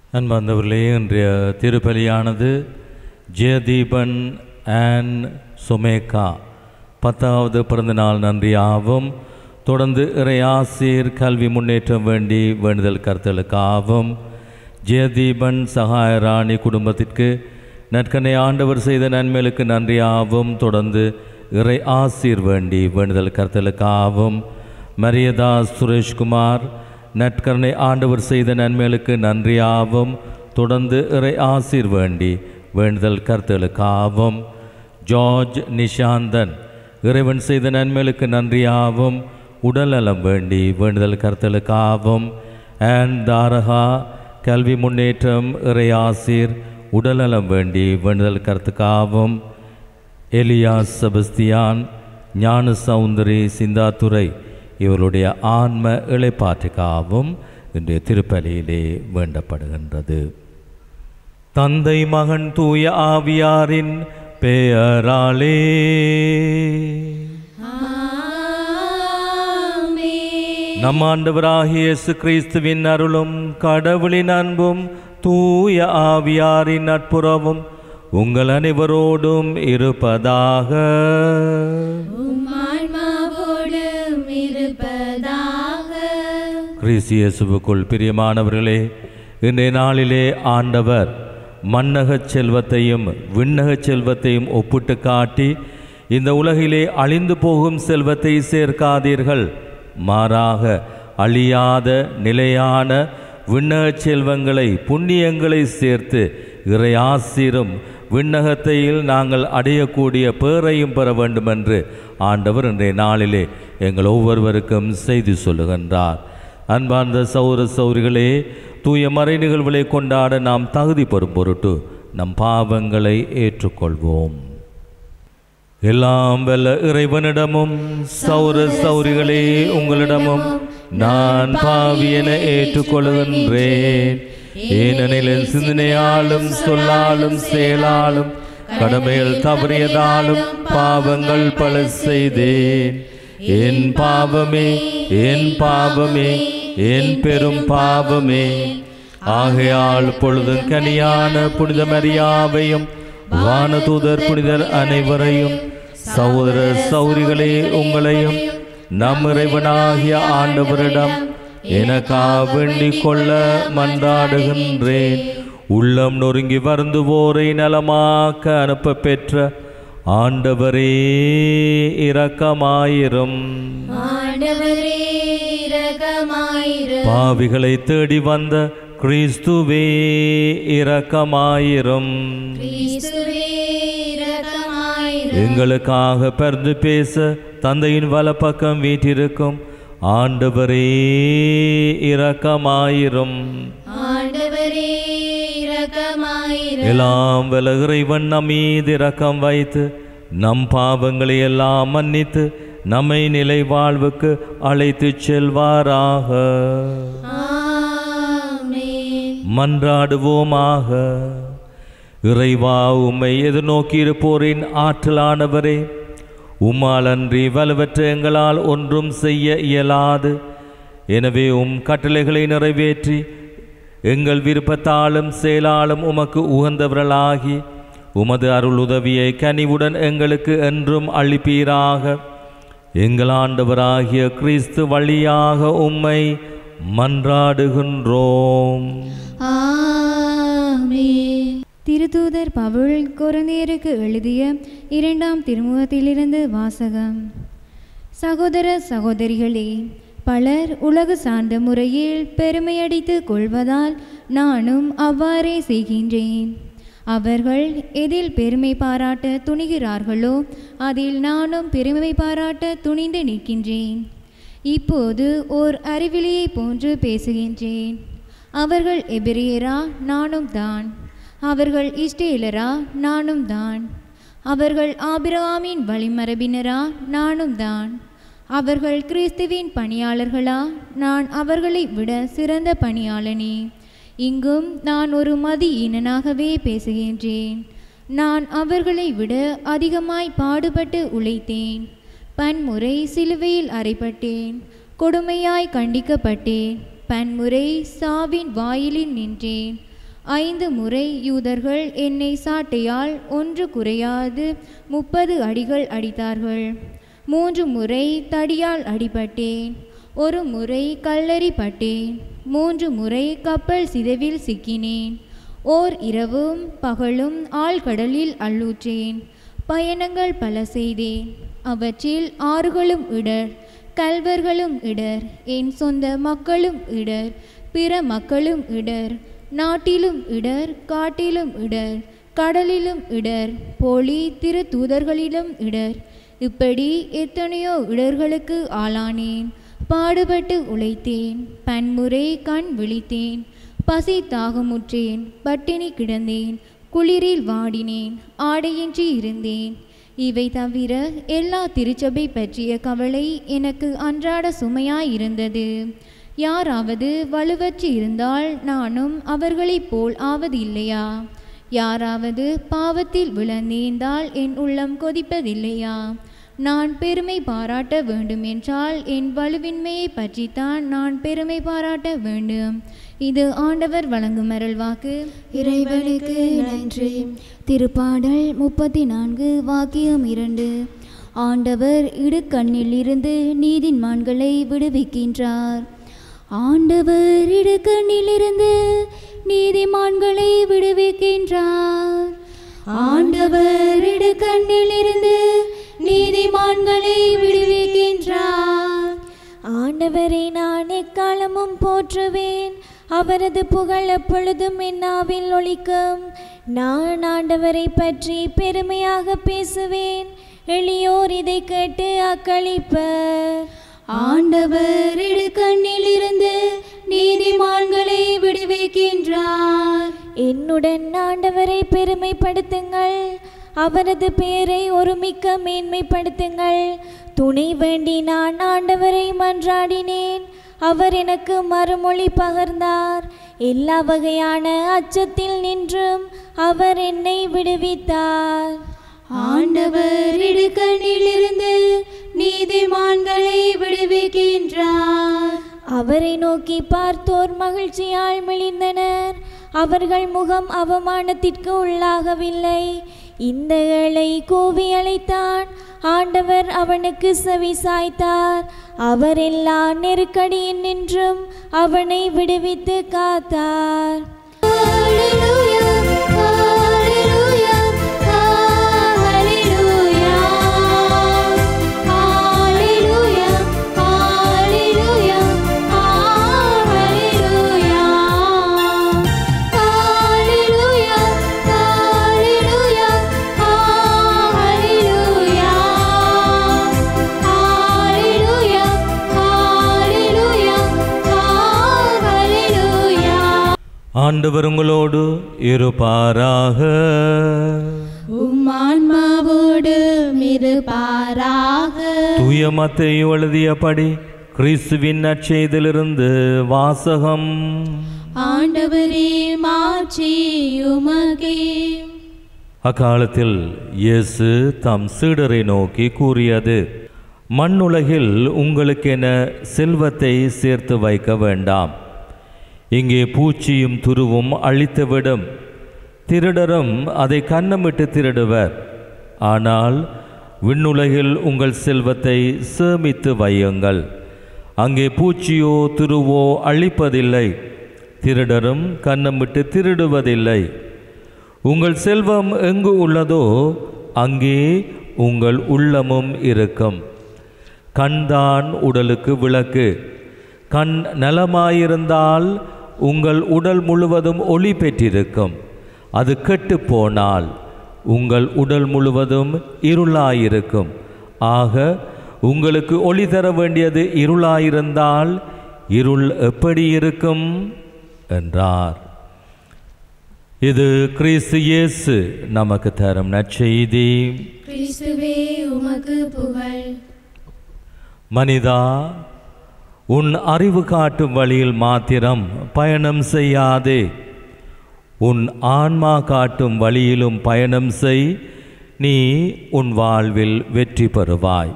அன்பார்ந்தவர்களே இன்றைய திருப்பலியானது ஜெயதீபன் அண்ட் சுமேகா பத்தாவது பிறந்தநாள் நன்றியாகவும் தொடர்ந்து இறையாசிர் கல்வி முன்னேற்றம் வேண்டி வேண்டுதல் கருத்தலுக்காகவும் ஜெயதீபன் சகாயராணி குடும்பத்திற்கு நற்கனை ஆண்டவர் செய்த நன்மைகளுக்கு நன்றியாகவும் தொடர்ந்து இறை ஆசீர் வேண்டி வேண்டுதல் கருத்தலுக்காகவும் மரியதாஸ் சுரேஷ்குமார் நற்கருணை ஆண்டவர் செய்த நன்மைகளுக்கு நன்றியாகவும் தொடர்ந்து இறை ஆசீர் வேண்டி வேண்டுதல் கருத்துகளுக்காகவும் ஜார்ஜ் நிஷாந்தன் இறைவன் செய்த நன்மைகளுக்கு நன்றியாகவும் உடல்நலம் வேண்டி வேண்டுதல் கருத்தலுக்காகவும் அண்ட் தாரகா கல்வி முன்னேற்றம் இறை ஆசீர் உடல்நலம் வேண்டி வேண்டுதல் கருத்துக்காகவும் எலியாஸ் செபஸ்தியான் ஞான சௌந்தரி சிந்தாத்துரை இவருடைய ஆன்ம இளைப்பாற்றுக்காகவும் இன்றைய திருப்பலியிலே வேண்டப்படுகின்றது தந்தை மகன் தூய ஆவியாரின் பெயராலே நம் ஆண்டவராகிய இயேசு கிறிஸ்துவின் அருளும் கடவுளின் அன்பும் தூய ஆவியாரின் நட்புறவும் உங்கள் அனைவரோடும் இருப்பதாக உம்மான்மாவோடும் இருப்பதாக கிறிஸ்து இயேசுவுக்குள் பிரியமானவர்களே இன்றைய நாளிலே ஆண்டவர் மன்னகச் செல்வத்தையும் விண்ணகச் செல்வத்தையும் ஒப்பிட்டு காட்டி இந்த உலகிலே அழிந்து போகும் செல்வத்தை சேர்க்காதீர்கள் மாறாக அழியாத நிலையான விண்ணகச் செல்வங்களை புண்ணியங்களை சேர்த்து இறை ஆசிரும் விண்ணகத்தையில் நாங்கள் அடையக்கூடிய பேரையும் பெற வேண்டுமென்று ஆண்டவர் இன்றைய நாளிலே எங்கள் ஒவ்வொருவருக்கும் செய்தி சொல்லுகின்றார் அன்பார்ந்த சௌர சௌரிகளே தூய மறை நிகழ்வுகளை கொண்டாட நாம் தகுதி பெறும் பொருட்டு நம் பாவங்களை ஏற்றுக்கொள்வோம் எல்லாம் வல்ல இறைவனிடமும் சௌர சௌரிகளே உங்களிடமும் நான் பாவியென ஏற்றுக்கொள்கின்றேன் ஏனெனில் என் சிந்தனையாலும் சொல்லாலும் செயலாலும் கடமையில் தவறியதாலும் பாவங்கள் பல செய்தேன் என் பாவமே என் பாவமே என் பெரும் பாவமே ஆகையால் பொழுதும் கனியான புனித மரியாவையும் வானதூதர் புனிதர் அனைவரையும் சகோதர சௌரிகளே உங்களையும் நம் இறைவனாகிய ஆண்டவரிடம் எனக்கா வேண்டிக் கொள்ள மன்றாடுகின்றேன் உள்ளம் நொறுங்கி வருந்துவோரை நலமாக்க அனுப்ப பெற்ற ஆண்டவரே இரக்கமாயிரும் ஆண்டவரே இரக்கமாயிரு பாவிகளை தேடி வந்த கிறிஸ்துவே இரக்கமாயிரும் கிறிஸ்துவே இரக்கமாயிரு எங்களுக்காக பரிந்து பேச தந்தையின் வலப்பக்கம் வீற்றிருக்கும் ஆண்டவரே இரக்கமாயிரும் ஆண்டவரே இரக்கமாயிரு எல்லாம் வல்ல இறைவன் நம் மீது இரக்கம் வைத்து நம் பாவங்களை எல்லாம் மன்னித்து நம்மை நிலை வாழ்வுக்கு அழைத்துச் செல்வாராக ஆமென் மன்றாடுவோமாக இறைவா உம்மை எதிர்நோக்கி இருப்போரின் ஆற்றலானவரே உம்மால் அன்றி வலுவற்ற எங்களால் ஒன்றும் செய்ய இயலாது எனவே உம் கட்டளைகளை நிறைவேற்றி எங்கள் விருப்பத்தாலும் செயலாலும் உமக்கு உகந்தவர்களாகி உமது அருள் உதவியை கனிவுடன் எங்களுக்கு என்றும் அளிப்பீராக எங்கள் ஆண்டவராகிய கிறிஸ்து வழியாக உம்மை மன்றாடுகின்றோம் ஆமென் திருத்தூதர் பவுல் கொரிந்தியருக்கு எழுதிய இரண்டாம் திருமுகத்திலிருந்து வாசகம் சகோதர சகோதரிகளே பலர் உலகு சார்ந்த முறையில் பெருமையடித்து கொள்வதால் நானும் அவ்வாறே செய்கின்றேன் அவர்கள் எதில் பெருமை பாராட்ட துணிகிறார்களோ அதில் நானும் பெருமை பாராட்ட துணிந்து நிற்கின்றேன் இப்போது ஓர் அறிவிலியைப் போன்று பேசுகின்றேன் அவர்கள் எபிரியரா நானும் தான் அவர்கள் இஸ்ரேலரா நானும் தான் அவர்கள் ஆபிரகாமின் வழிமரபினரா நானும் தான் அவர்கள் கிறிஸ்துவின் பணியாளர்களா நான் அவர்களை விட சிறந்த பணியாளனே இங்கும் நான் ஒரு மதியீனனாகவே பேசுகின்றேன் நான் அவர்களை விட அதிகமாய் பாடுபட்டு உழைத்தேன் பன்முறை சிலுவையில் அறைப்பட்டேன் கொடுமையாய் கண்டிக்கப்பட்டேன் பன்முறை சாவின் வாயிலில் நின்றேன் ஐந்து முறை யூதர்கள் என்னை சாட்டையால் ஒன்று குறையாது முப்பது அடிகள் அடித்தார்கள் மூன்று முறை தடியால் அடிபட்டேன் ஒரு முறை கல்லறிப்பட்டேன் மூன்று முறை கப்பல் சிதைவில் சிக்கினேன் ஓர் இரவும் பகலும் ஆழ்கடலில் அள்ளூற்றேன் பயணங்கள் பல செய்தேன் அவற்றில் ஆறுகளும் இடர் கல்வர்களும் இடர் என் சொந்த மக்களும் இடர் பிற மக்களும் இடர் நாட்டிலும் இடர் காட்டிலும் இடர் கடலிலும் இடர் போலி திரு தூதர்களிலும் இடர் இப்படி எத்தனையோ இடர்களுக்கு ஆளானேன் பாடுபட்டு உழைத்தேன் பன்முறை கண் விழித்தேன் பசி தாகமுற்றேன் பட்டினி கிடந்தேன் குளிரில் வாடினேன் ஆடையின்றி இருந்தேன் இவை தவிர எல்லா திருச்சபை பற்றிய கவலை எனக்கு அன்றாட சுமையாயிருந்தது யாராவது வலுவற்று இருந்தால் நானும் அவர்களைப் போல் ஆவதில்லையா யாராவது பாவத்தில் விழந்தேந்தால் என் உள்ளம் கொதிப்பதில்லையா நான் பெருமை பாராட்ட வேண்டும் என்றால் என் வலுவின்மையை பற்றித்தான் நான் பெருமை பாராட்ட வேண்டும் இது ஆண்டவர் வழங்கும் அருள்வாக்கு இறைவனுக்கு நன்றி திருப்பாடல் முப்பத்தி நான்கு வாக்கியம் இரண்டு ஆண்டவர் இடுக்கண்ணில் இருந்து நீதிமான்களை விடுவிக்கின்றார் ஆண்டவர் இடுக்கண்ணிலிருந்து நீதிமான்களை விடுவிக்கின்றார் ஆண்டவர் இடுக்கண்ணிலிருந்து நீதிமான்களை விடுவிக்கின்றார் ஆண்டவரை நான் எக்காலமும் போற்றுவேன் அவரது புகழ் எப்பொழுதும் என் நாவில் ஒலிக்கும் நான் ஆண்டவரை பற்றி பெருமையாக பேசுவேன் எளியோர் இதை கேட்டு அக்களிப்பர் ஆண்டவர் இடுக்கண்ணிலிருந்து நீதிமான்களை விடுவிக்கின்றார் என்னுடன் ஆண்டவரை பெருமைப்படுத்துங்கள் அவரது பெயரை ஒருமிக்க மேன்மைப்படுத்துங்கள் துணை வேண்டி நான் ஆண்டவரை மன்றாடினேன் அவர் எனக்கு மறுமொழி பகர்ந்தார் எல்லா வகையான அச்சத்தில் நின்றும் அவர் என்னை விடுவித்தார் ஆண்டவர் இடுக்கண்ணிலிருந்து நீதிமான்களை விடுவிக்கின்றார் அவரை நோக்கி பார்த்தோர் மகிழ்ச்சியால் மெலிந்தனர் அவர்கள் முகம் அவமானத்திற்கு உள்ளாகவில்லை இந்த ஏழை கூவி அழைத்தான் ஆண்டவர் அவனுக்கு செவி சாய்த்தார் அவர் எல்லா நெருக்கடியின் நின்றும் அவனை விடுவித்து காத்தார் Hallelujah, hallelujah, hallelujah. Hallelujah, hallelujah, hallelujah. Hallelujah, hallelujah, hallelujah. Hallelujah, hallelujah, hallelujah. ஆண்டவர் உங்களோடு இருப்பாராக உம்மான்மாவோடு இருப்பாராக தூய மத்தேயு எழுதியபடி கிறிஸ்துவின் நற்செய்திலிருந்து வாசகம் ஆண்டவரே மாற்றி உமகே அக்காலத்தில் இயேசு தம் சீடரை நோக்கி கூறியது மண்ணுலகில் உங்களுக்கென செல்வத்தை சேர்த்து வைக்க வேண்டாம் இங்கே பூச்சியும் துருவும் அழித்துவிடும் திருடரும் அதை கன்னமிட்டு திருடுவர் ஆனால் விண்ணுலகில் உங்கள் செல்வத்தை சேமித்து வையுங்கள் அங்கே பூச்சியோ துருவோ அழிப்பதில்லை திருடரும் கன்னமிட்டு திருடுவதில்லை உங்கள் செல்வம் எங்கு உள்ளதோ அங்கே உங்கள் உள்ளமும் இருக்கும் கண்தான் உடலுக்கு விளக்கு கண் நலமாயிருந்தால் உங்கள் உடல் முழுவதும் ஒளி பெற்றிருக்கும் அது கெட்டுப் போனால் உங்கள் உடல் முழுவதும் இருளாயிருக்கும் ஆக உங்களுக்கு ஒளி தர வேண்டியது இருளாயிருந்தால் இருள் எப்படி இருக்கும் என்றார் இது கிறிஸ்து இயேசு நமக்கு தரும் நற்செய்தி கிறிஸ்துவே உமக்கு புகழ் மனிதா உன் அறிவு காட்டும் வழியில் மாத்திரம் பயணம் செய்யாதே உன் ஆன்மா காட்டும் வழியிலும் பயணம் செய் நீ உன் வாழ்வில் வெற்றி பெறுவாய்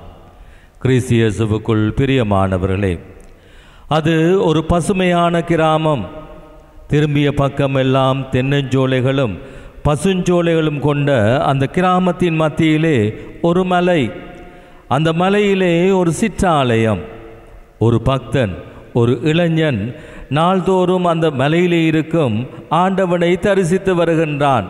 கிறிஸ்தியசுவுக்குள் பிரியமானவர்களே அது ஒரு பசுமையான கிராமம் திரும்பிய பக்கமெல்லாம் தென்னஞ்சோலைகளும் பசுஞ்சோலைகளும் கொண்ட அந்த கிராமத்தின் மத்தியிலே ஒரு மலை அந்த மலையிலே ஒரு சிற்றாலயம் ஒரு பக்தன் ஒரு இளைஞன் நாள்தோறும் அந்த மலையிலே இருக்கும் ஆண்டவனை தரிசித்து வருகின்றான்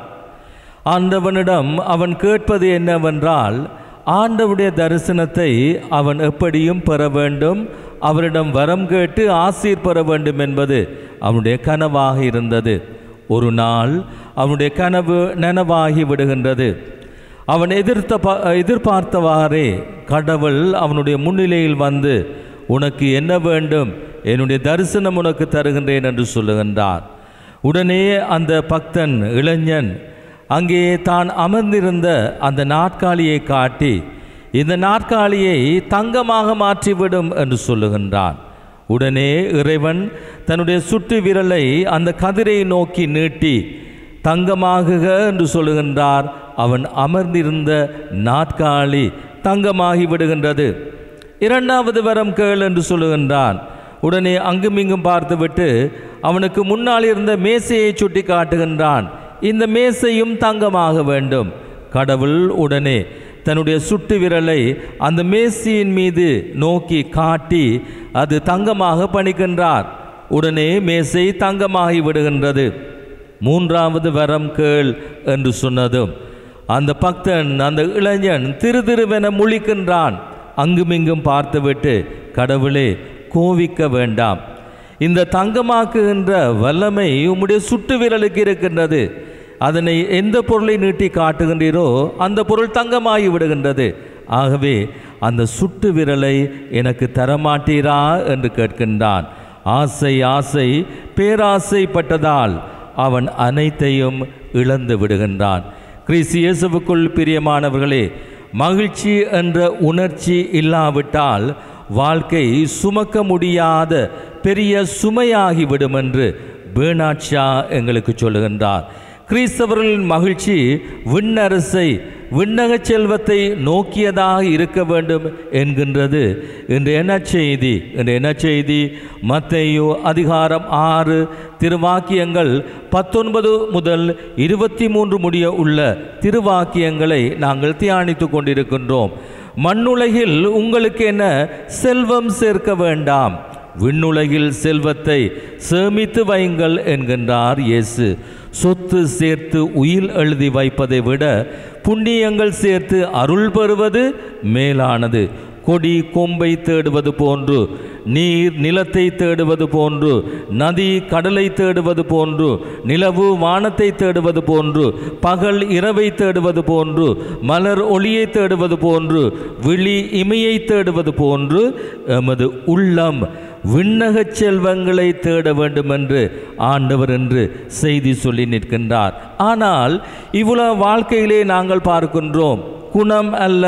ஆண்டவனிடம் அவன் கேட்பது என்னவென்றால் ஆண்டவனுடைய தரிசனத்தை அவன் எப்படியும் பெற வேண்டும் அவரிடம் வரம் கேட்டு ஆசீர் பெற வேண்டும் என்பது அவனுடைய கனவாக இருந்தது ஒரு நாள் அவனுடைய கனவு நனவாகி விடுகின்றது அவன் எதிர்த்த ப எதிர்பார்த்தவாறே கடவுள் அவனுடைய முன்னிலையில் வந்து உனக்கு என்ன வேண்டும் என்னுடைய தரிசனம் உனக்கு தருகின்றேன் என்று சொல்லுகின்றார் உடனே அந்த பக்தன் இளைஞன் அங்கே தான் அமர்ந்திருந்த அந்த நாற்காலியை காட்டி இந்த நாற்காலியை தங்கமாக மாற்றிவிடும் என்று சொல்லுகின்றான் உடனே இறைவன் தன்னுடைய சுட்டு விரலை அந்த கதிரை நோக்கி நீட்டி தங்கமாகுக என்று சொல்லுகின்றார் அவன் அமர்ந்திருந்த நாற்காலி தங்கமாகி விடுகின்றது இரண்டாவது வரம் கேள் என்று சொல்லுகின்றான் உடனே அங்குமிங்கும் பார்த்துவிட்டு அவனுக்கு முன்னால் இருந்த மேசையை சுட்டி காட்டுகின்றான் இந்த மேசையும் தங்கமாக வேண்டும் கடவுள் உடனே தன்னுடைய சுட்டு விரலை அந்த மேசையின் மீது நோக்கி காட்டி அது தங்கமாக பணிக்கின்றார் உடனே மேசை தங்கமாகி விடுகின்றது மூன்றாவது வரம் கேள் என்று சொன்னதும் அந்த பக்தன் அந்த இளைஞன் திரு திருவென முழிக்கின்றான் அங்குமிங்கும் பார்த்துவிட்டு கடவுளே கோவிக்க வேண்டாம் இந்த தங்கமாக்குகின்ற வல்லமை உம்முடைய சுட்டு விரலுக்கு இருக்கின்றது அதனை எந்த பொருளை நீட்டி காட்டுகின்றீரோ அந்த பொருள் தங்கமாகி விடுகின்றது ஆகவே அந்த சுட்டு விரலை எனக்கு தரமாட்டீரா என்று கேட்கின்றான் ஆசை ஆசை பேராசைப்பட்டதால் அவன் அனைத்தையும் இழந்து விடுகின்றான் கிறிஸ்து இயேசுவுக்குள் பிரியமானவர்களே மகிழ்ச்சி என்ற உணர்ச்சி இல்லாவிட்டால் வாழ்க்கை சுமக்க முடியாத பெரிய சுமையாகிவிடும் என்று பேனாட்சா எங்களுக்கு சொல்லுகின்றார் கிறிஸ்தவர்களின் மகிழ்ச்சி விண்ணரசை விண்ணகச் செல்வத்தை நோக்கியதாக இருக்க வேண்டும் என்கின்றது இன்று என்ன செய்தி இன்று என்ன செய்தி மத்தேயு அதிகாரம் ஆறு திருவாக்கியங்கள் பத்தொன்பது முதல் இருபத்தி மூன்று முடிய உள்ள திருவாக்கியங்களை நாங்கள் தியானித்து கொண்டிருக்கின்றோம் மண்ணுலகில் உங்களுக்கு என்ன செல்வம் சேர்க்க வேண்டாம் விண்ணுலகில் செல்வத்தை சேமித்து வையுங்கள் என்கின்றார் இயேசு சொத்து சேர்த்து உயில் எழுதி வைப்பதை விட புண்ணியங்கள் சேர்த்து அருள் பெறுவது மேலானது கொடி கொம்பை தேடுவது போன்று நீர் நிலத்தை தேடுவது போன்று நதி கடலை தேடுவது போன்று நிலவு வானத்தை தேடுவது போன்று பகல் இரவை தேடுவது போன்று மலர் ஒளியை தேடுவது போன்று விழி இமையை தேடுவது போன்று எமது உள்ளம் விண்ணகச் செல்வங்களை தேட வேண்டும் என்று ஆண்டவர் என்று செய்தி சொல்லி நிற்கின்றார் ஆனால் இவ்வளவு வாழ்க்கையிலே நாங்கள் பார்க்கின்றோம் குணம் அல்ல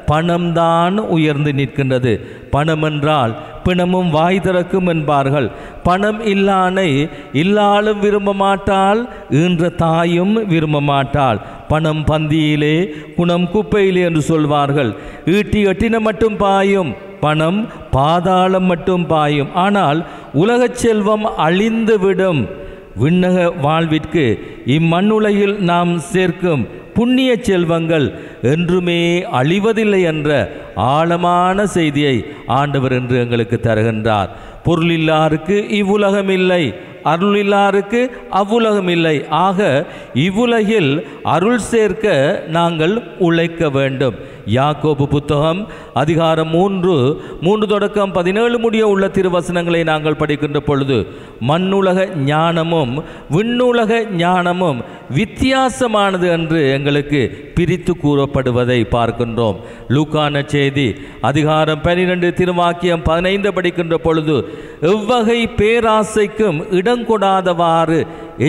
பணம்தான் உயர்ந்து நிற்கின்றது பணம் என்றால் பிணமும் வாய் திறக்கும் என்பார்கள் பணம் இல்லானை இல்லாலும் விரும்ப மாட்டாள் ஈன்ற தாயும் விரும்ப மாட்டாள் பணம் பந்தியிலே குணம் குப்பையிலே என்று சொல்வார்கள் ஈட்டி எட்டின மட்டும் பாயும் பணம் பாதாளம் மட்டும் பாயும் ஆனால் உலகச் செல்வம் அழிந்துவிடும் விண்ணக வாழ்விற்கு இம்மண்ணுலகில் நாம் சேர்க்கும் புண்ணிய செல்வங்கள் என்றுமே அழிவதில்லை என்ற ஆழமான செய்தியை ஆண்டவர் என்று எங்களுக்கு தருகின்றார் பொருளில்லாருக்கு இவ்வுலகம் இல்லை அருளில்லாருக்கு அவ்வுலகம் இல்லை ஆக இவ்வுலகில் அருள் சேர்க்க நாங்கள் உழைக்க வேண்டும் யாக்கோபு புத்தகம் அதிகாரம் மூன்று மூன்று தொடக்கம் பதினேழு முடிய உள்ள திருவசனங்களை நாங்கள் படிக்கின்ற பொழுது மண்ணுலக ஞானமும் விண்ணுலக ஞானமும் வித்தியாசமானது என்று எங்களுக்கு பிரித்து கூறப்படுவதை பார்க்கின்றோம் லூக்கான செய்தி அதிகாரம் பனிரெண்டு திருவாக்கியம் பதினைந்து படிக்கின்ற பொழுது எவ்வகை பேராசைக்கும் இடம் கொடாதவாறு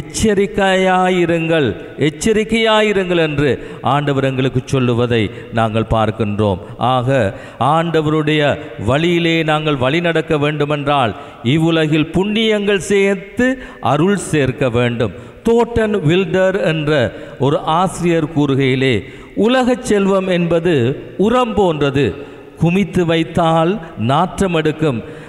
எச்சரிக்கையாயிருங்கள் எச்சரிக்கையாயிருங்கள் என்று ஆண்டவர் எங்களுக்கு சொல்லுவதை நாங்கள் பார்க்கின்றோம் ஆக ஆண்டவருடைய வழியிலே நாங்கள் வழி நடக்க வேண்டுமென்றால் இவ்வுலகில் புண்ணியங்கள் சேர்த்து அருள் சேர்க்க வேண்டும் தோட்டன் வில்டர் என்ற ஒரு ஆசிரியர் கூறுகையிலே உலகச் செல்வம் என்பது உரம் போன்றது குமித்து வைத்தால் நாற்றம் எடுக்கும்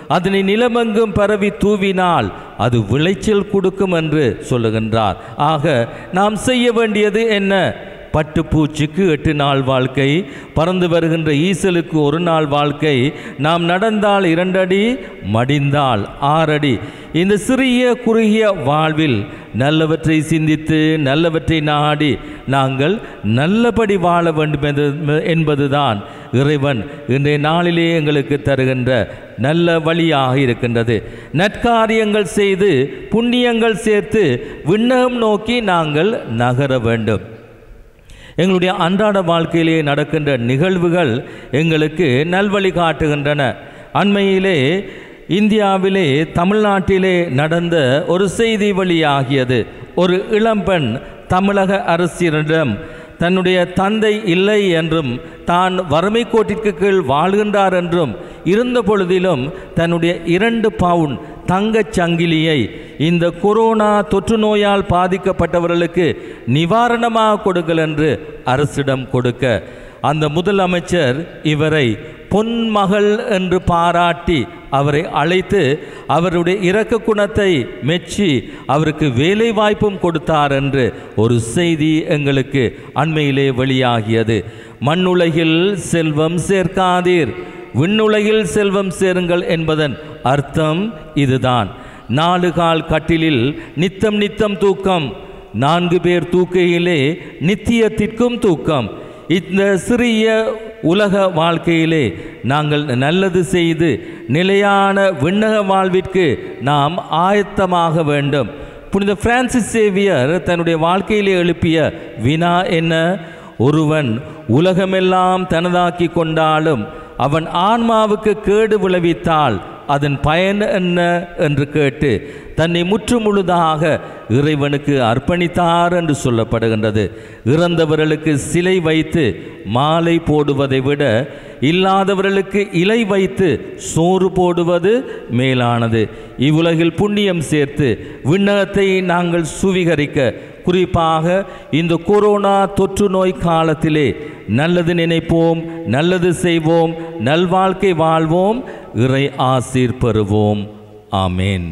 அதனை நிலமெங்கும் பரவி தூவினால் அது விளைச்சல் கொடுக்கும் என்று சொல்லுகின்றார் ஆக நாம் செய்ய வேண்டியது என்ன பட்டுப்பூச்சிக்கு எட்டு நாள் வாழ்க்கை பறந்து வருகின்ற ஈசலுக்கு ஒரு நாள் வாழ்க்கை நாம் நடந்தால் இரண்டடி மடிந்தால் ஆறடி இந்த சிறிய குறுகிய வாழ்வில் நல்லவற்றை சிந்தித்து நல்லவற்றை நாடி நாங்கள் நல்லபடி வாழ வேண்டும் என்பது- என்பதுதான் இறைவன் இன்றைய நாளிலே எங்களுக்கு தருகின்ற நல்ல வழியாக இருக்கின்றது நற்காரியங்கள் செய்து புண்ணியங்கள் சேர்த்து விண்ணகம் நோக்கி நாங்கள் நகர வேண்டும் எங்களுடைய அன்றாட வாழ்க்கையிலே நடக்கின்ற நிகழ்வுகள் எங்களுக்கு நல்வழி காட்டுகின்றன அண்மையிலே இந்தியாவிலே தமிழ்நாட்டிலே நடந்த ஒரு செய்தி வழியாகியது ஒரு இளம்பெண் தமிழக அரசியரிடம் தன்னுடைய தந்தை இல்லை என்றும் தான் வறுமை கோட்டிற்கு கீழ் வாழ்கின்றார் என்றும் இருந்த பொழுதிலும் தன்னுடைய இரண்டு பவுன் தங்கச் சங்கிலியை இந்த கொரோனா தொற்று நோயால் பாதிக்கப்பட்டவர்களுக்கு நிவாரணமாக கொடுங்கள் என்று அரசிடம் கொடுக்க அந்த முதலமைச்சர் இவரை பொன்மகள் என்று பாராட்டி அவரை அழைத்து அவருடைய இரக்க குணத்தை மெச்சி அவருக்கு வேலை வாய்ப்பும் கொடுத்தார் என்று ஒரு செய்தி எங்களுக்கு அண்மையிலே வெளியாகியது மண்ணுலகில் செல்வம் சேர்க்காதீர் விண்ணுலகில் செல்வம் சேருங்கள் என்பதன் அர்த்தம் இதுதான் நாலு கால் கட்டிலில் நித்தம் நித்தம் தூக்கம் நான்கு பேர் தூக்கையிலே நித்தியத்திற்கும் தூக்கம் இந்த சிறிய உலக வாழ்க்கையிலே நாங்கள் நல்லது செய்து நிலையான விண்ணக வாழ்விற்கு நாம் ஆயத்தமாக வேண்டும் புனித பிரான்சிஸ் சேவியர் தன்னுடைய வாழ்க்கையிலே எழுப்பிய வினா என்ன ஒருவன் உலகமெல்லாம் தனதாக்கி கொண்டாலும் அவன் ஆன்மாவுக்கு கேடு விளைவித்தால் அதன் பயன் என்ன என்று கேட்டு தன்னை முற்றுமுழுதாக இறைவனுக்கு அர்ப்பணித்தார் என்று சொல்லப்படுகின்றது இறந்தவர்களுக்கு சிலை வைத்து மாலை போடுவதை விட இல்லாதவர்களுக்கு இலை வைத்து சோறு போடுவது மேலானது இவ்வுலகில் புண்ணியம் சேர்த்து விண்ணகத்தை நாங்கள் சுவீகரிக்க குறிப்பாக இந்த கொரோனா தொற்று நோய் காலத்திலே நல்லது நினைப்போம் நல்லது செய்வோம் நல்வாழ்க்கை வாழ்வோம் இறை ஆசீர் பெறுவோம் ஆமேன்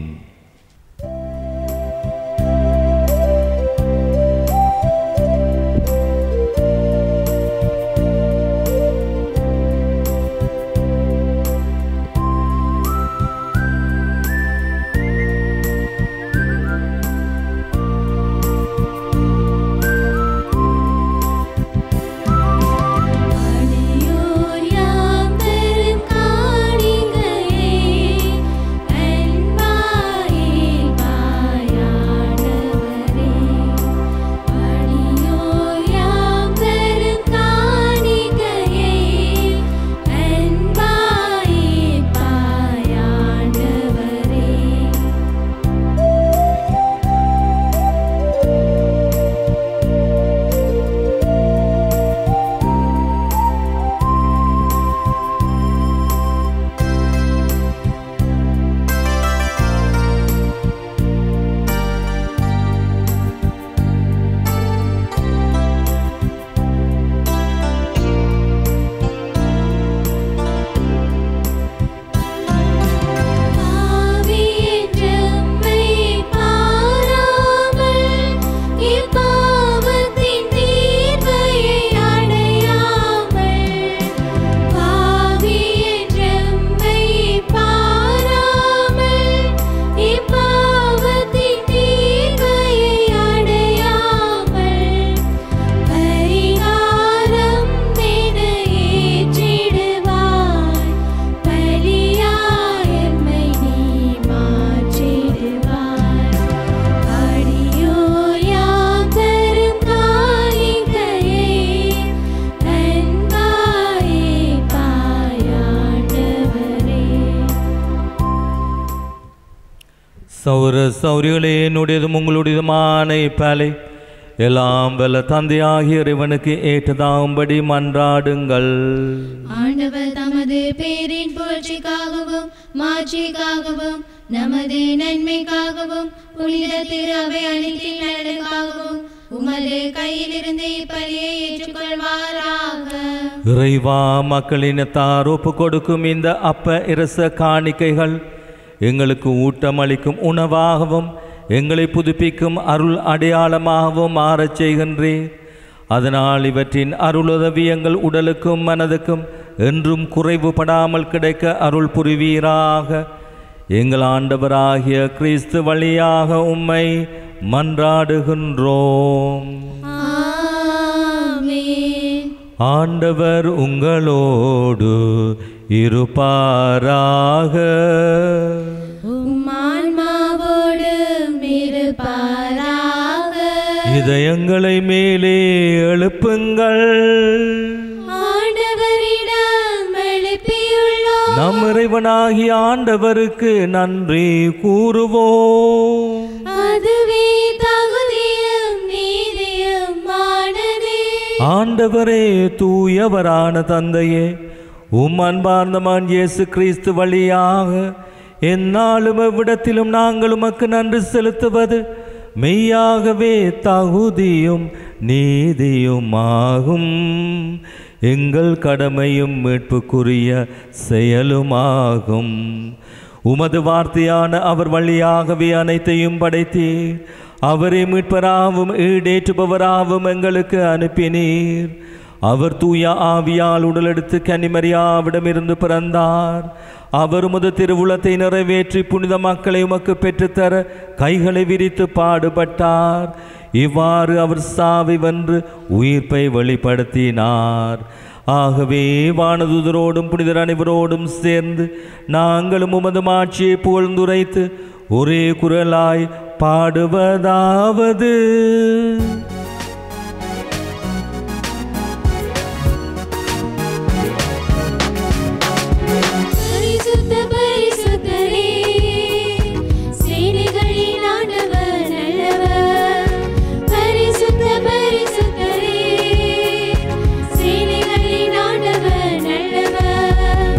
அடியோர் யாம் பெரும் காணிகையே அன்பாயில் பாயாண்டவரே அடியோர் யாம் பெரும் காணிகையே அன்பாயில் பாயாண்டவரே பாவி என்றெம்மை பாராமல் இப்பாவத்தின் தீர்வையை அடையாமல் பாவி என்றெம்மை பாராமல் இப்பாவத்தின் தீர்வையை அடையாமல் பரிகாரம் என ஏற்றிடுவாய் பலியாயம்மை நீ மாற்றிடுவாய் அடியோர் யாம் தரும் காணிக்கையை அன்பாயே பாயாண்டவரே சௌர சௌரிகளே என்னுடையதும் உங்களுடையதுமான இப்பாலை எல்லாம் வல்ல தந்தையாகிய இறைவனுக்கு ஏற்றதாகும்படி மன்றாடுங்கள் ஆண்டவர் தமது பேரின் புகழ்ச்சிக்காகவும் மாட்சிக்காகவும் நமது நன்மைக்காகவும் புனித திரு அவை அனைத்தின் நலனுக்காகவும் உமது கையிலிருந்து இப்பலியை ஏற்றுக்கொள்வாராக இறைவா மக்களினத்தார் ஒப்பு கொடுக்கும் இந்த அப்ப இரச காணிக்கைகள் எங்களுக்கு ஊட்டம் அளிக்கும் உணவாகவும் எங்களை புதுப்பிக்கும் அருள் அடையாளமாகவும் மாறச் செய்கின்றேன் அதனால் இவற்றின் அருளுதவி எங்கள் உடலுக்கும் மனதுக்கும் என்றும் குறைவுபடாமல் கிடைக்க அருள் புரிவீராக எங்கள் ஆண்டவராகிய கிறிஸ்து வழியாக உம்மை மன்றாடுகின்றோம் ஆமென் ஆண்டவர் உங்களோடு இருப்பாராக உம் ஆன்மாவோடு இருப்பாராக இதயங்களை மேலே எழுப்புங்கள் ஆண்டவரிடம் எழுப்பியுள்ளோம் நம் இறைவனாகிய ஆண்டவருக்கு நன்றி கூறுவோம் அதுவே தகுதியும் நீதியும் ஆனதே ஆண்டவரே தூயவரான தந்தையே உம் அன்பார்ந்த மகன் இயேசு கிறிஸ்து வழியாக எந்நாளும் எவ்விடத்திலும் நாங்கள் உமக்கு நன்றி செலுத்துவது மெய்யாகவே தகுதியும் நீதியுமாகும் எங்கள் கடமையும் மீட்புக்குரிய செயலுமாகும் உமது வார்த்தையான அவர் வழியாகவே அனைத்தையும் படைத்தீர் அவரை மீட்பராகவும் ஈடேற்றுபவராகவும் எங்களுக்கு அனுப்பினீர் அவர் தூய ஆவியால் உடலெடுத்து கன்னிமரியாவிடமிருந்து பிறந்தார் அவர் உமது திருவுளத்தை நிறைவேற்றி புனித மக்களை உமக்கு பெற்றுத்தர கைகளை விரித்து பாடுபட்டார் இவ்வாறு அவர் சாவை வென்று உயிர்ப்பை வெளிப்படுத்தினார் ஆகவே வானதுதரோடும் புனிதர் அனைவரோடும் சேர்ந்து நாங்களும் உமது மாட்சியை புகழ்ந்துரைத்து ஒரே குரலாய் பாடுவதாவது பரிசுத்த பரிசுத்தரே சேனைகளின் ஆண்டவர் நல்லவர் பரிசுத்த பரிசுத்தரே சேனைகளின் ஆண்டவர் நல்லவர்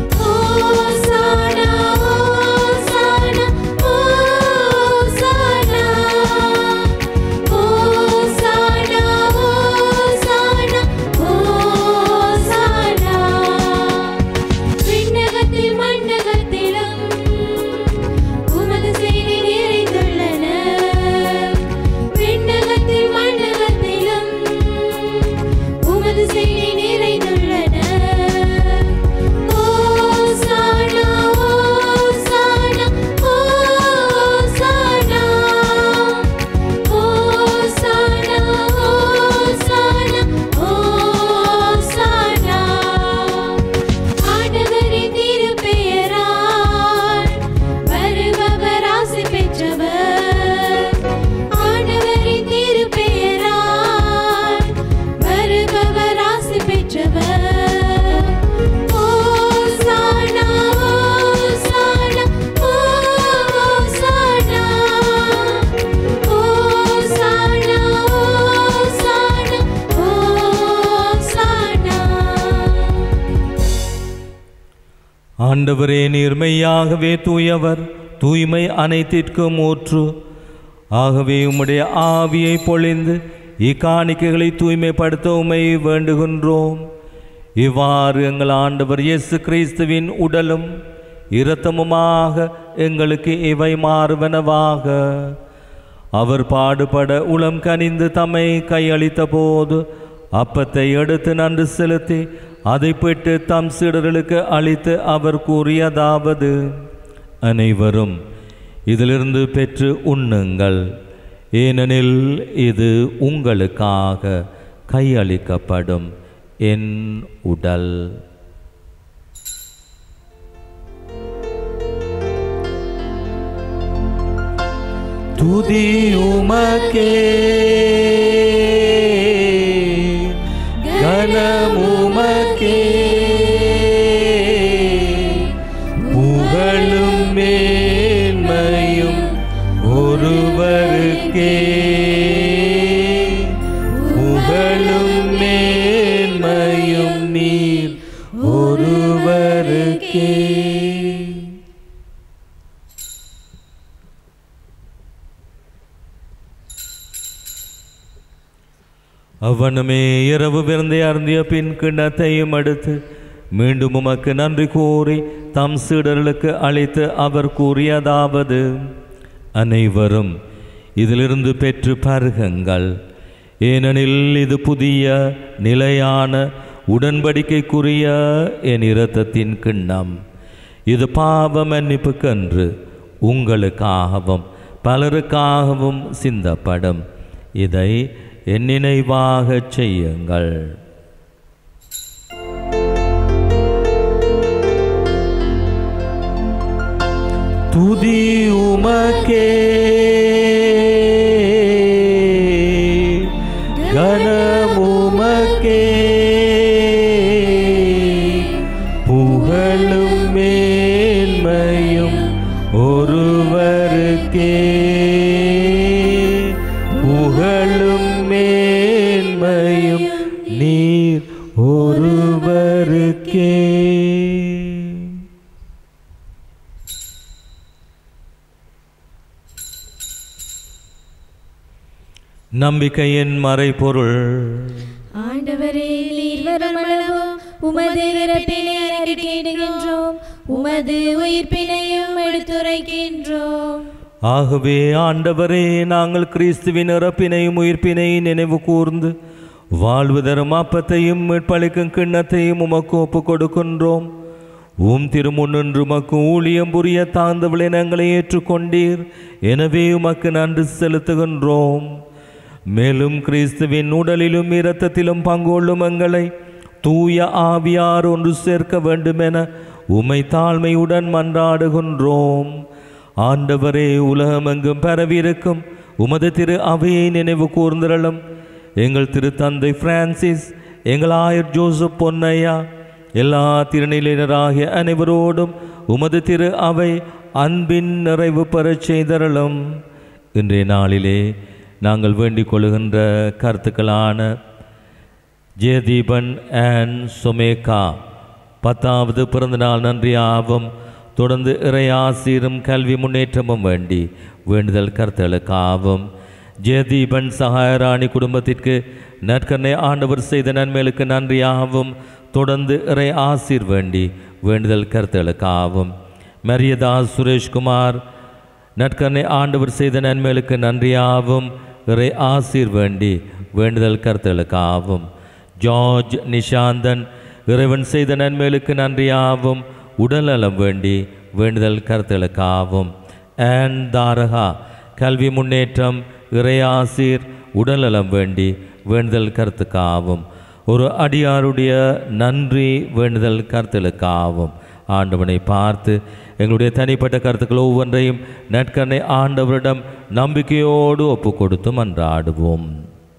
ஓசானா ஓசானா ஓசானா ஓசானா ஓசானா ஓசானா விண்ணகத்தில் மண்டகத்திலும் உமது செய்தி நிறைந்துள்ளன விண்ணகத்தில் மண்டகத்திலும் உமது செய்தி நிறைந்துள்ளன ஓசானா ஓசானா ஓசானா ஓசானா ஓசானா ஓசானா ஆண்டவரின் திருப்பெயரால் வருபவர் ஆசி பெற்றவர் ஆண்டவரின் திருப்பெயரால் வருபவர் ஆசி பெற்றவர் ஓசானா ஓசானா ஓசானா ஓசானா ஓசானா ஓசானா ஆண்டவரே நீர்மையாகவே தூயவர் தூய்மை அனைத்திற்கும் ஊற்று ஆகவே உம்முடைய ஆவியை பொழிந்து இக்காணிக்கைகளை தூய்மைப்படுத்த உமை வேண்டுகின்றோம் இவ்வாறு எங்கள் ஆண்டவர் இயேசு கிறிஸ்துவின் உடலும் இரத்தமுமாக எங்களுக்கு இவை மாறுவனவாக அவர் பாடுபட உளம் கனிந்து தம்மை கையளித்த போது அப்பத்தை எடுத்து நன்று செலுத்தி அதை பெற்று தம் சீடர்களுக்கு அளித்து அவர் கூறியதாவது அனைவரும் இதிலிருந்து பெற்று உண்ணுங்கள் ஏனெனில் இது உங்களுக்காக கையளிக்கப்படும் என் உடல் துதி உமக்கே கனமுமக்கே புகழும் மேன்மையும் ஒருவருக்கே புகழும் மேன்மையும் நீர் ஒருவருக்கே அவ்வண்ணமே இரவு விருந்தை அருந்திய பின் கிண்ணத்தையும் எடுத்து மீண்டும் உமக்கு நன்றி கூறி தம் சீடர்களுக்கு அழைத்து அவர் கூறியதாவது அனைவரும் இதிலிருந்து பெற்று பருகுங்கள் ஏனெனில் இது புதிய நிலையான உடன்படிக்கைக்குரிய என் இரத்தத்தின் கிண்ணம் இது பாவ மன்னிப்புக்கன்று உங்களுக்காகவும் பலருக்காகவும் சிந்தப்படும் இதை என் நினைவாகச் செய்யுங்கள் துதி உமக்கே கனமுமக்கே புகழும் மேன்மையும் ஒருவருக்கே புகழும் மேன்மையும் நீர் ஒருவருக்கே நம்பிக்கையின் மறைபொருள் ஆண்டவரே நீர் வருமளவோ உமது இறப்பினை அறிக்கையிடுகின்றோம் உமது உயிர்ப்பினையும் எடுத்துரைக்கின்றோம் ஆகவே ஆண்டவரே நாங்கள் கிறிஸ்துவின் இறப்பினையும் உயிர்ப்பினையும் நினைவு கூர்ந்து வாழ்வு தரும் அப்பத்தையும் மீட்பளிக்கும் கிண்ணத்தையும் உமக்கு ஒப்புக் கொடுக்கின்றோம் உம் திருமுன்னின்று உமக்கு ஊழியம் புரிய தாழ்ந்த விளைனங்களை ஏற்றுக்கொண்டீர் எனவே உமக்கு நன்றி செலுத்துகின்றோம் மேலும் கிறிஸ்துவின் உடலிலும் இரத்தத்திலும் பங்கு கொள்ளும் எங்களை தூய ஆவியார் ஒன்று சேர்க்க வேண்டுமென உமை தாழ்மையுடன் மன்றாடுகின்றோம் ஆண்டவரே உலகமெங்கும் பரவியிருக்கும் உமது திரு அவையை நினைவு கூர்ந்திரளும் எங்கள் திருத்தந்தை பிரான்சிஸ் எங்கள் ஆயர் ஜோசப் பொன்னையா எல்லா திருநிலையினராகிய அனைவரோடும் உமது திரு அவை அன்பின் நிறைவு பெறச் செய்தரலும் இன்றைய நாளிலே நாங்கள் வேண்டிக் கொள்கின்ற கருத்துக்களான ஜெயதீபன் அண்ட் சுமேகா பத்தாவது பிறந்தநாள் நன்றியாகவும் தொடர்ந்து இறையாசீரும் கல்வி முன்னேற்றமும் வேண்டி வேண்டுதல் கருத்துகளுக்காகவும் ஜெயதீபன் சகாயராணி குடும்பத்திற்கு நற்கரணை ஆண்டவர் செய்த நன்மைகளுக்கு நன்றியாகவும் தொடர்ந்து இறை ஆசீர் வேண்டி வேண்டுதல் கருத்துகளுக்காகவும் மரியதாஸ் சுரேஷ்குமார் நற்கரணை ஆண்டவர் செய்த நன்மைகளுக்கு நன்றியாகவும் இறை ஆசீர் வேண்டி வேண்டுதல் கருத்துகளுக்காகவும் ஜார்ஜ் நிஷாந்தன் இறைவன் செய்த நன்மைகளுக்கு நன்றியாகவும் உடல்நலம் வேண்டி வேண்டுதல் கருத்துகளுக்காகவும் ஆன் தாரகா கல்வி முன்னேற்றம் இறையாசீர் உடல்நலம் வேண்டி வேண்டுதல் கருத்துக்காகவும் ஒரு அடியாருடைய நன்றி வேண்டுதல் கருத்துகளுக்காகவும் ஆண்டவனை பார்த்து எங்களுடைய தனிப்பட்ட கருத்துக்கள் ஒவ்வொன்றையும் நற்கண்ணை ஆண்டவரிடம் நம்பிக்கையோடு ஒப்பு கொடுத்து மன்றாடுவோம்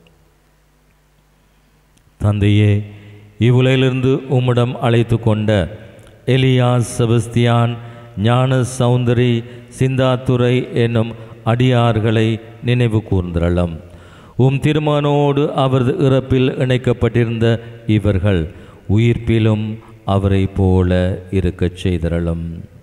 தந்தையே இவ்வுலகிலிருந்து உம்மிடம் அழைத்து கொண்ட எலியாஸ் செபஸ்தியான் ஞான சௌந்தரி சிந்தாத்துரை என்னும் அடியார்களை நினைவு கூர்ந்திரளம் உம் திருமணோடு அவரது இறப்பில் இணைக்கப்பட்டிருந்த இவர்கள் உயிர்ப்பிலும் அவரை போல இருக்கச் செய்தரலும்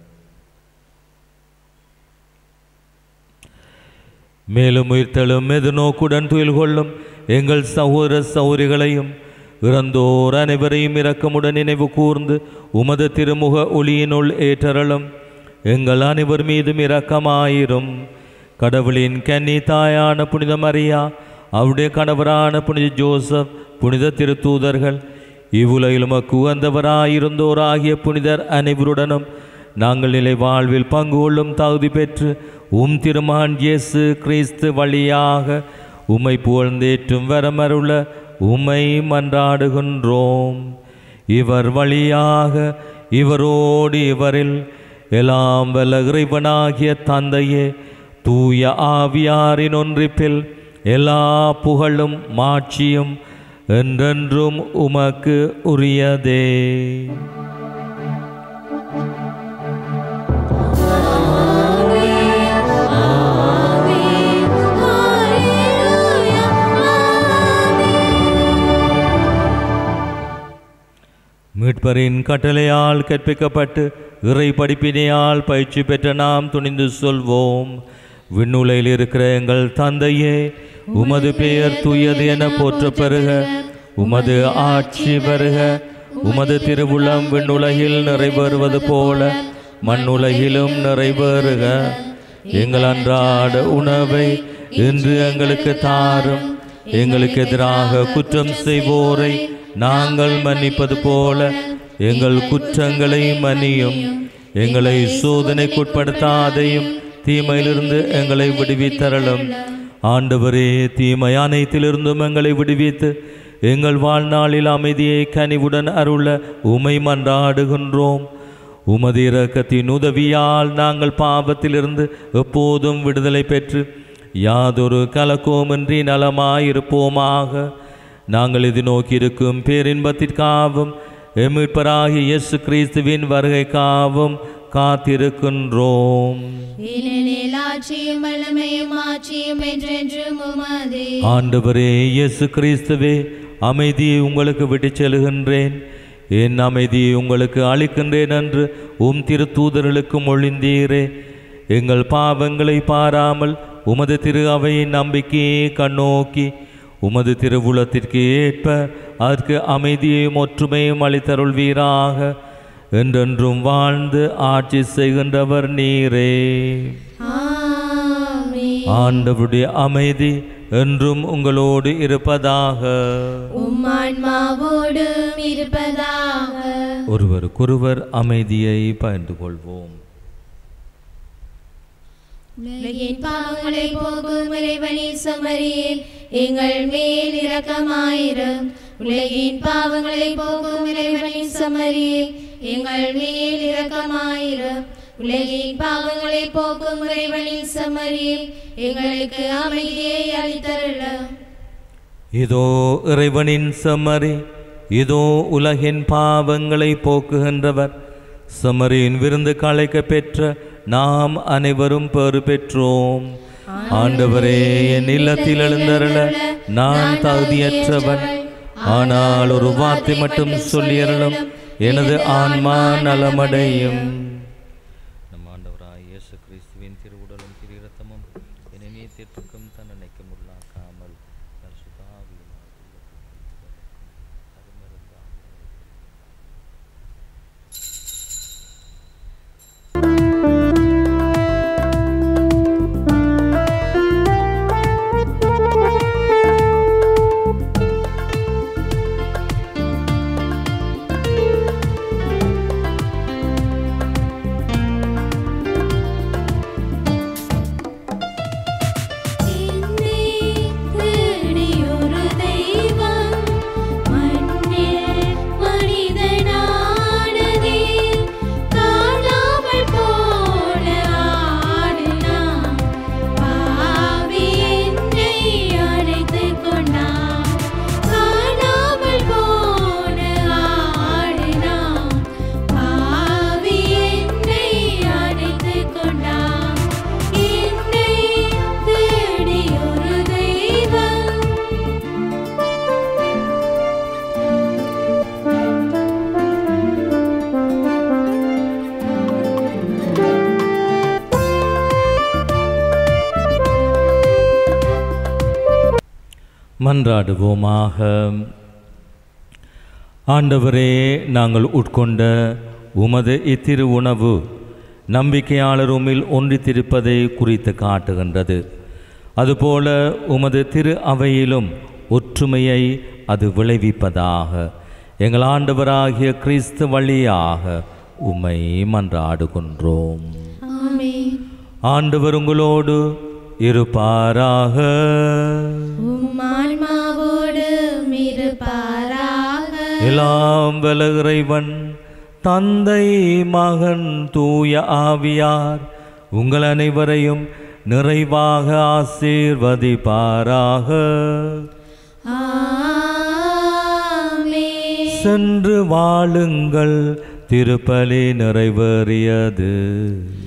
மேலும் உயிர்த்தெழும் மெது நோக்குடன் துயில் கொள்ளும் எங்கள் சகோதர சௌரிகளையும் இறந்தோர் அனைவரையும் இரக்கமுடன் நினைவு கூர்ந்து உமது திருமுக ஒளியினுள் ஏற்றரலும் எங்கள் அனைவர் மீதும் இரக்கமாயிரும் கடவுளின் கன்னி தாயான புனித மரியா அவருடைய கணவரான புனித ஜோசப் புனித திருத்தூதர்கள் இவ்வுலகில் உமக்கு உகந்தவராயிருந்தோராகிய புனிதர் அனைவருடனும் நாங்கள் நிலை வாழ்வில் பங்கு கொள்ளும் தகுதி பெற்று உம் திருமான் இயேசு கிறிஸ்து வழியாக உம்மை புகழ்ந்தேற்றும் வரமருள உம்மை மன்றாடுகின்றோம் இவர் வழியாக இவரோடு இவரில் எல்லாம் வல்ல இறைவனாகிய தந்தையே தூய ஆவியாரின் ஒன்றிப்பில் எல்லா புகழும் மாட்சியும் என்றென்றும் உமக்கு உரியதே மீட்பரின் கட்டளையால் கற்பிக்கப்பட்டு இறை படிப்பினையால் பயிற்சி பெற்ற நாம் துணிந்து சொல்வோம் விண்ணுலையில் இருக்கிற எங்கள் தந்தையே உமது பெயர் தூயது என போற்றப் பெறுக உமது ஆட்சி வருக உமது திருவுளம் விண்ணுலகில் நிறைவேறுவது போல மண்ணுலகிலும் நிறைவேறுக எங்கள் அன்றாட உணவை இன்று எங்களுக்கு தாரும் எங்களுக்கு எதிராக குற்றம் செய்வோரை நாங்கள் மன்னிப்பது போல எங்கள் குற்றங்களை மன்னியும் எங்களை சோதனைக்குட்படுத்தாதையும் தீமையிலிருந்து எங்களை விடுவித்தரலும் ஆண்டவரே தீமை அனைத்திலிருந்தும் எங்களை விடுவித்து எங்கள் வாழ்நாளில் அமைதியை கனிவுடன் அருள உமை மன்றாடுகின்றோம் உமது இரக்கத்தின் உதவியால் நாங்கள் பாவத்திலிருந்து எப்போதும் விடுதலை பெற்று யாதொரு கலக்கோமின்றி நலமாயிருப்போமாக நாங்கள் இது நோக்கியிருக்கும் பேரின்பத்திற்காகவும் எமிட்பராகிய இயேசு கிறிஸ்துவின் வருகைக்காகவும் காத்திருக்கின்றோம் ஏனெனில் ஆட்சியும் வல்லமையும் ஆட்சியும் என்றென்றும் உமதே ஆண்டவரே இயேசு கிறிஸ்துவே அமைதியை உங்களுக்கு விட்டுச் செல்கின்றேன் என் அமைதியை உங்களுக்கு அளிக்கின்றேன் என்று உம் திருத்தூதர்களுக்கு மொழிந்தீரே எங்கள் பாவங்களை பாராமல் உமது திரு அவையின் நம்பிக்கையை கண்ணோக்கி உமது திருவுளத்திற்கு ஏற்ப அதற்கு அமைதியையும் ஒற்றுமையும் அளித்தருள்வீராக என்றென்றும் வாழ்ந்து ஆட்சி செய்கின்றவர் நீரே ஆமென் ஆண்டவருடைய அமைதி என்றும் உங்களோடு இருப்பதாக உம் ஆன்மாவோடும் இருப்பதாக ஒருவருக்கொருவர் அமைதியை பகிர்ந்து கொள்வோம் உலகின் பாவங்களை போக்கும் இறைவனின் சமரியே எங்கள் மேல் இரக்கமாயிரும் உலகின் பாவங்களை போக்கும் இறைவனின் சமரியே எங்கள் மேல் இரக்கமாயிரும் உலகின் பாவங்களை போக்கும் இறைவனின் சமரியே எங்களுக்கு அமைதியை அளித்தருளும் இதோ இறைவனின் செம்மறி இதோ உலகின் பாவங்களை போக்குகின்றவர் செம்மறியின் விருந்து களைக்க பெற்ற நாம் அனைவரும் பெறு பெற்றோம் ஆண்டவரே என் இல்லத்தில் எழுந்தருள நான் தகுதியற்றவன் ஆனால் ஒரு வார்த்தை மட்டும் சொல்லியறலும் எனது ஆன்மா நலமடையும் நம் ஆண்டவராய் இயேசு கிறிஸ்துவின் திருவுடலும் திரு இரத்தமும் எனவே தீர்ப்புக்கும் தண்டனைக்கும் உள்ளாக்காமல் பரிசுத்தாவியினால் அருமருந்தாம் என்னை தேடியொரு தெய்வம் மண்ணில் மனிதனானதே காணாமல் போன ஆடினான் பாவி என்னை அழைத்துக் கொண்டான் காணாமல் போன ஆடினான் பாவி என்னை அழைத்துக் கொண்டான் என்னை தேடி ஒரு தெய்வம் மன்றாடுவோமாக ஆண்டவரே நாங்கள் உட்கொண்ட உமது இத்திரு உணவு நம்பிக்கையாளர் உம்மில் ஒன்றித்திருப்பதை குறித்து காட்டுகின்றது அதுபோல உமது திரு அவையிலும் ஒற்றுமையை அது விளைவிப்பதாக எங்கள் ஆண்டவராகிய கிறிஸ்து வழியாக உம்மை மன்றாடுகின்றோம் ஆமென் ஆண்டவர் உங்களோடு இருப்பாராக உம் ஆன்மாவோடு இருப்பாராக எல்லாம் வல்ல இறைவன் தந்தை மகன் தூய ஆவியார் உங்கள் அனைவரையும் நிறைவாக ஆசீர்வதிப்பாராக ஆமென் சென்று வாழுங்கள் திருப்பலி நிறைவேறியது